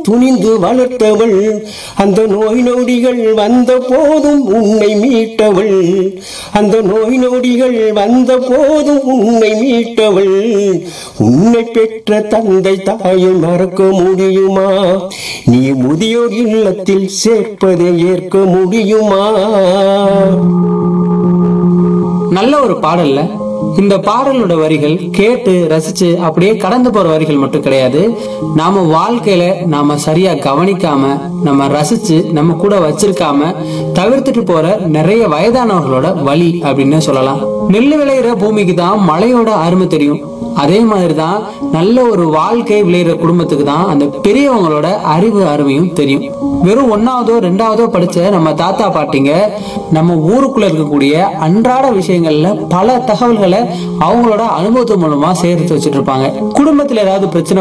துணிந்து வளர்த்தவள் அந்த நோய் நொடிகள் வந்த போதும் உன்னை மீட்டவள் அந்த நோய் நொடிகள் வந்த போதும் உன்னை மீட்டவள் உன்னை பெற்ற தந்தை தாயை மறக்க முடியுமா நீ முதியோர் இல்லத்தில் சேர்ப்பதை ஏற்க முடியுமா நல்ல ஒரு பாடல்ல இந்த பாடலோட வரிகள் கேட்டு ரசிச்சு அப்படியே கடந்து போற வரிகள் மட்டும் கிடையாது நாம வாழ்க்கையில நாம சரியா கவனிக்காம நம்ம ரசிச்சு நம்ம கூட வச்சிருக்காம தவிர்த்துட்டு போற நிறைய வயதானவர்களோட வழி அப்படின்னு சொல்லலாம் நெல் விளையிற பூமிக்கு தான் மழையோட அருமை தெரியும் அதே மாதிரி தான் நல்ல ஒரு வாழ்க்கை விளையிற குடும்பத்துக்கு தான் அந்த பெரியவங்களோட அறிவு அருமையும் தெரியும் வெறும் ஒன்னாவதோ ரெண்டாவதோ படிச்ச நம்ம தாத்தா பாட்டிங்க நம்ம ஊருக்குள்ள இருக்கக்கூடிய அன்றாட விஷயங்கள்ல பல தகவல்களை அவங்களோட அனுபவத்து மூலமா சேர்த்து வச்சுட்டு இருப்பாங்க குடும்பத்துல ஏதாவது பிரச்சனை